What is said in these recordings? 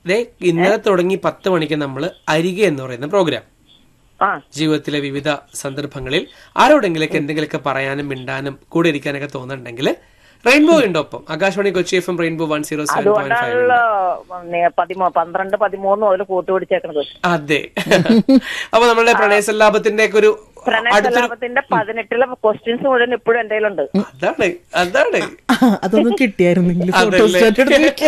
ദേ ഇന്നലെ തുടങ്ങി പത്ത് മണിക്ക് നമ്മൾ അരികെ എന്ന് പറയുന്ന പ്രോഗ്രാം ആ ജീവിതത്തിലെ വിവിധ സന്ദർഭങ്ങളിൽ ആരോടെങ്കിലൊക്കെ എന്തെങ്കിലുമൊക്കെ പറയാനും മിണ്ടാനും കൂടെ ഇരിക്കാനൊക്കെ തോന്നുന്നുണ്ടെങ്കിൽ റെയിൻബോ ഉണ്ട് ഒപ്പം Akashvani Kochi F M rainbow one zero seven point five അതുകൊണ്ടാണല്ലോ പതിമൂ പന്ത്രണ്ട് പതിമൂന്ന് മുതൽ കൂട്ടുപിടിച്ചേക്കണത് അതെ അപ്പൊ നമ്മളുടെ പ്രണയസല്ലാപത്തിന്റെ ഒക്കെ ഒരു അടുത്തൊരു പ്രണയസലാപത്തിന്റെ പതിനെട്ടിലെ ക്വസ്റ്റ്യൻസ് മുഴുവൻ ഇപ്പോഴും എന്റെ കയ്യിലുണ്ട് അതാണ് അതാണ് അതൊന്നും കിട്ടിയായിരുന്നെങ്കിൽ ഫോട്ടോ അതല്ലേ? സ്റ്റാറ്റ് എടുത്ത്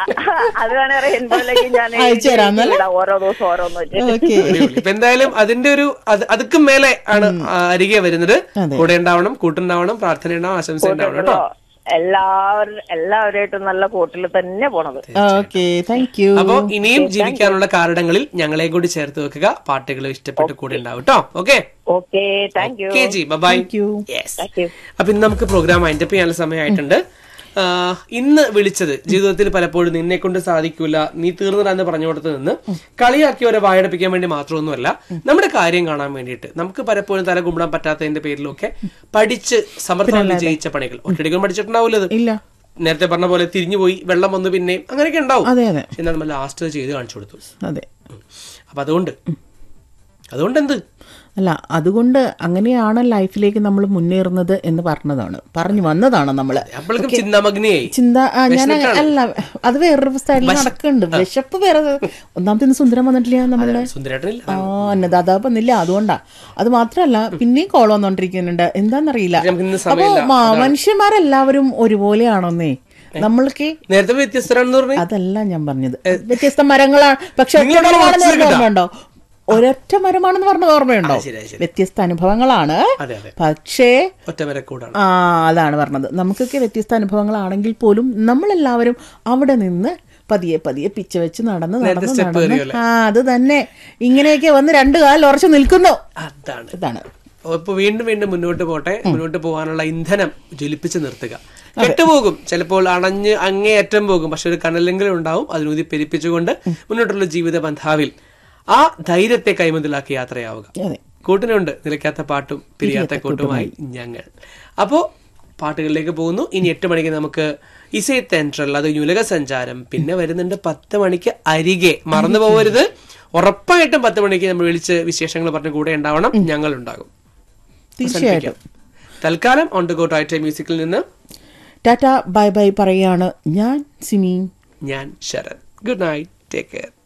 അത് വേണേ റെയിൻബോയിലേക്ക് ഞാൻ അയച്ചു തരാമെന്നല്ലേ? ഇടാം. ഓരോ ദിവസം ഓരോന്ന് വെച്ച് ഓക്കെ അടിപൊളി. ഇപ്പൊ എന്തായാലും അതിന്റെ ഒരു അത് അതുക്കും മേലെ ആണ് ആ, അരികെ വരുന്നത് അതെ. കൂടെ ഉണ്ടാവണം കൂട്ടുണ്ടാവണം പ്രാർത്ഥന ഉണ്ടാവണം ആശംസ ഉണ്ടാവണം കേട്ടോ എല്ലാവരും എല്ലാവരുമായിട്ടും നല്ല കൂട്ടിൽ തന്നെ പോണത് ഓക്കെ താങ്ക് യു അപ്പൊ ഇനിയും ജീവിക്കാനുള്ള കാരണങ്ങളിൽ ഞങ്ങളെ കൂടി ചേർത്ത് വെക്കുക പാട്ടുകൾ ഇഷ്ടപ്പെട്ട് കൂടെ ഉണ്ടാവും കേട്ടോ okay okay thank you K G bye thank you yes thank you അപ്പൊ ഇന്ന് നമുക്ക് പ്രോഗ്രാം വൈൻഡപ്പ് ചെയ്യാനുള്ള സമയമായിട്ടുണ്ട് ആ, ഇന്ന് വിളിച്ചത് ജീവിതത്തിൽ പലപ്പോഴും നിന്നെ കൊണ്ട് സാധിക്കൂല നീ തീർന്നിടാന്ന് പറഞ്ഞു കൊടുത്ത് നിന്ന് കളിയാക്കിയവരെ വായടപ്പിക്കാൻ വേണ്ടി മാത്രമൊന്നുമല്ല നമ്മുടെ കാര്യം കാണാൻ വേണ്ടിയിട്ട് നമുക്ക് പലപ്പോഴും തല കുമ്പിടാൻ പറ്റാത്തതിന്റെ പേരിലൊക്കെ പഠിച്ച് സമർത്ഥം വിജയിച്ച പണികൾ ഒറ്റടിക്കും പഠിച്ചിട്ടുണ്ടാവില്ലത് ഇല്ല നേരത്തെ പറഞ്ഞ പോലെ തിരിഞ്ഞു പോയി വെള്ളം വന്നു പിന്നെ അങ്ങനെയൊക്കെ ഉണ്ടാവും അതെ അതെ പക്ഷെ എന്നാൽ നമ്മൾ ലാസ്റ്റ് ചെയ്ത് കാണിച്ചു കൊടുത്തു അതെ അപ്പൊ അതുകൊണ്ട് അതുകൊണ്ട് എന്ത് അല്ല അതുകൊണ്ട് അങ്ങനെയാണ് ലൈഫിലേക്ക് നമ്മൾ മുന്നേറുന്നത് എന്ന് പറഞ്ഞതാണ് പറഞ്ഞു വന്നതാണ് നമ്മള് അപ്പോഴേക്കും ചിന്താമഗ്നിയായി ചിന്ത ആ, ഞാൻ അങ്ങ- അല്ല അത് വേറൊരു സൈഡിൽ നടക്കുന്നുണ്ട് വിശപ്പ് വേറെ ഒന്നാമത്തെ ഇന്ന് സുന്ദരം വന്നിട്ടില്ല നമ്മളുടെ സുന്ദരേട്ടനില്ല ആ അന്നദാതാവ് വന്നില്ല അതുകൊണ്ടാ അത് മാത്രല്ല പിന്നെയും കോൾ വന്നോണ്ടിരിക്കുന്നുണ്ട് എന്താന്നറിയില്ല നമുക്ക് ഇന്ന് അപ്പൊ മ- മനുഷ്യന്മാരെല്ലാവരും ഒരുപോലെയാണോന്നേ നമ്മൾക്ക് നേരത്തെ വ്യത്യസ്തരാണെന്ന് പറഞ്ഞു അതല്ല ഞാൻ പറഞ്ഞത് വ്യത്യസ്ത മരങ്ങളാണ് പക്ഷെ ഒറ്റ നിങ്ങൾ മരമാണെന്ന് മനസ്സിലാക്കണ്ട. പറഞ്ഞ ഓർമ്മയുണ്ടോ ഒരൊറ്റ മരമാണെന്ന് പറഞ്ഞ ഓർമ്മയുണ്ടോ ശരി, ശരി. വ്യത്യസ്ത അനുഭവങ്ങളാണ് അതെ അതെ പക്ഷേ ഒറ്റമരക്കൂടാണ് ആ അതാണ് പറഞ്ഞത് നമുക്കൊക്കെ വ്യത്യസ്ത അനുഭവങ്ങളാണെങ്കിൽ പോലും നമ്മളെല്ലാവരും അവിടെ നിന്ന് പതിയെ പതിയെ പിച്ച വെച്ച് നടന്ന് നടന്ന് step നടന്ന് കയറിയല്ലേ? ആ അത് തന്നെ ഇങ്ങനെയൊക്കെ വന്ന് രണ്ടു കാലിൽ ഉറച്ചു നിൽക്കുന്നു അതാണ് ഇതാണ് ഇപ്പൊ വീണ്ടും വീണ്ടും മുന്നോട്ട് പോട്ടെ മുന്നോട്ട് പോകാനുള്ള ഇന്ധനം ജ്വലിപ്പിച്ച് നിർത്തുക കെട്ടുപോകും ചിലപ്പോൾ അണഞ്ഞ് അങ്ങേയറ്റം പോകും പക്ഷെ ഒരു കനലെങ്കിലും ഉണ്ടാവും അതിനൂതി പെരിപ്പിച്ചുകൊണ്ട് മുന്നോട്ടുള്ള ജീവിത ബന്ധാവിൽ ആ ധൈര്യത്തെ കൈമുതലാക്കി യാത്രയാവുക അതെ കൂട്ടിനുണ്ട് നിലയ്ക്കാത്ത പാട്ടും പിരിയാത്ത കൂട്ടുമായി ഞങ്ങൾ അപ്പോ പാട്ടുകളിലേക്ക് പോകുന്നു ഇനി എട്ട് മണിക്ക് നമുക്ക് ഇസൈ തെൻട്രൽ അത് യുലക സഞ്ചാരം പിന്നെ വരുന്നുണ്ട് പത്ത് മണിക്ക് അരികെ മറന്നു പോകരുത് ഉറപ്പായിട്ടും പത്ത് മണിക്ക് നമ്മൾ വിളിച്ച് വിശേഷങ്ങൾ പറഞ്ഞ് കൂടെ ഉണ്ടാവണം ഞങ്ങൾ ഉണ്ടാകും തീർച്ചയായിട്ടും തൽക്കാലം ഓൺ ടു ഗോ ടൈറ്റ് മ്യൂസിക്കിൽ നിന്ന് ടാറ്റ ബൈ ബൈ പറയാണ് ഞാൻ സിമി ഞാൻ Sharath good night take care